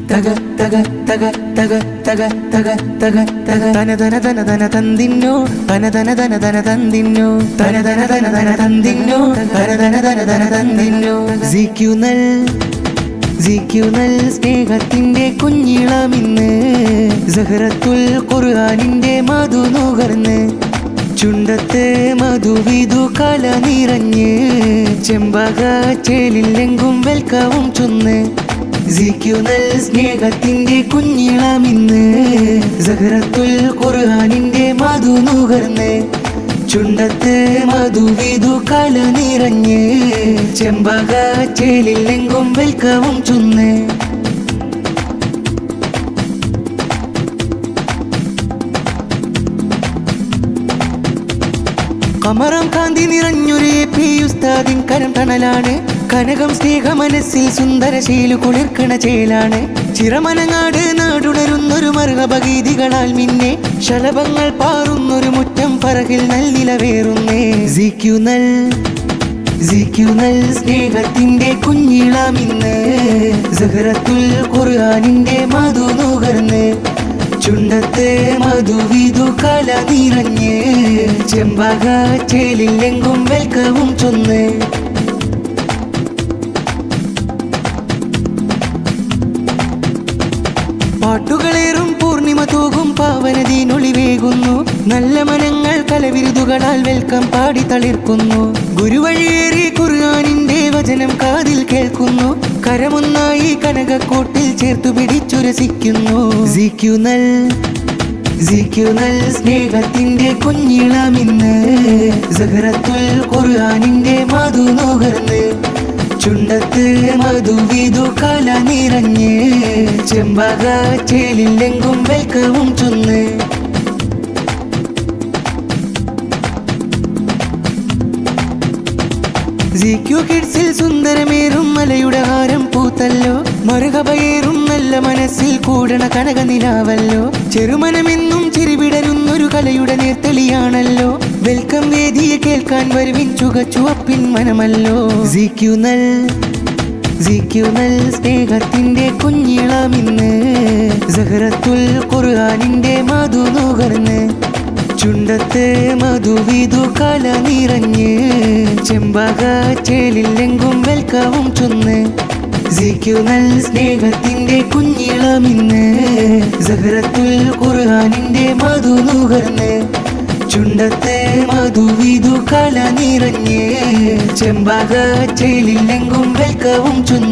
തക തക തക തക തക തക തക തക തന തന തന തന തന്തിന്നോ തന തന തന തന തന്തിന്നോ തന തന തന തന തന്തിന്നോ തന തന തന തന തന്തിന്നോ സിക്യുനൽ സിക്യുനൽ സ്നേഹത്തിന്റെ കുഞ്ഞിളമിന്ന് സഹറത്തുൽ ഖുർആനിന്റെ മധു നുകർന്ന് ചുണ്ടത്ത് മധുവിധു കല നിറഞ്ഞ് ചെമ്പക ചേലില്ലെങ്കും വെൽക്കവും ചൊന്ന് സിക്യുനൽ സ്നേഹത്തിന്റെ കുഞ്ഞിളമിന്ന് സഹറത്തുൽ ഖുർആനിന്റെ മധു നുകർന്ന് ചുണ്ടത്ത് മധുവിധു കല നിറഞ്ഞ് ചെമ്പക ചേലില്ലെങ്കും വെൽക്കവും ചൊന്ന് കമറം കാന്തി നിറഞ്ഞൊരു എ പി ഉസ്താദിൻ കരം തണലാണ് കനകം സ്നേഹ മനസ്സിൽ സുന്ദരശീലു കുളിർക്കണ ചേലാണ് ചിറമനങ്ങാട് നാടുണരുന്നൊരു മർഹഭഗീതികളാൽ മിന്നെ ശലഭങ്ങൾ പാറുന്നൊരു മുറ്റം പറകിൽ നൽനിലവേറുന്നേ സിക്യുനൽ സിക്യുനൽ സ്നേഹത്തിന്റെ കുഞ്ഞിളമിന്ന് സഹറത്തുൽ ഖുർആനിന്റെ മധു നുകർന്ന് ചുണ്ടത്ത് മധുവിധു കല നിറഞ്ഞ് ചെമ്പക ചേലില്ലെങ്കും വെൽക്കവും ചൊന്ന് പാട്ടുകളേറും പൂർണിമ തൂകും പാവനദീനൊളിവേകുന്നു നല്ല മനങ്ങൾ കലവിരുതുകളാൽ വെൽക്കം പാടി തളിർക്കുന്നു ഗുരുവഴിയേറി ഖുർആനിന്റെ വചനം കാതിൽ കേൾക്കുന്നു കരമൊന്നായി കനകക്കോട്ടിൽ ചേർത്തു പിടിച്ചുരസിക്കുന്നു സിക്യുനൽ സിക്യുനൽ സ്നേഹത്തിന്റെ കുഞ്ഞിളമിന്ന് സഹറത്തുൽ ഖുർആനിന്റെ മധു നുകർന്ന് ചുണ്ടത്ത് മധുവിധു കല നിറഞ്ഞ് ചെമ്പക ചേലില്ലെങ്കും വെൽക്കവും ചൊന്ന് സിക്യു കിഡ്സിൽ സുന്ദരമേറും മലയുടെ ഹാരം പൂത്തല്ലോ മറുകപയേറും നല്ല മനസ്സിൽ കൂടണ കനകനിലാവല്ലോ ചെറുമനമെന്നും ചിരിവിടരുന്നൊരു കലയുടെ നേർത്തെളിയാണല്ലോ വെൽക്കം വേദിയെ കേൾക്കാൻ വരുവിൻ ചുകച്ചുവപ്പിൻ മനമല്ലോ സിക്യുനൽ സിക്യുനൽ സ്നേഹത്തിന്റെ കുഞ്ഞിളമിന്ന് സഹറത്തുൽ ഖുർആനിന്റെ മധു നുകർന്ന് ചുണ്ടത്ത് മധുവിധു കല നിറഞ്ഞ് ചെമ്പക ചേലില്ലെങ്കും വെൽക്കവും ചൊന്ന് സിക്യുനൽ സ്നേഹത്തിന്റെ കുഞ്ഞിളമിന്ന് സഹറത്തുൽ ഖുർആനിന്റെ മധു നുകർന്ന് ചുണ്ടത്ത് മധുവിധു കല നിറഞ്ഞ് ചെമ്പക ചേലില്ലെങ്കും വെൽക്കവും ചൊന്ന്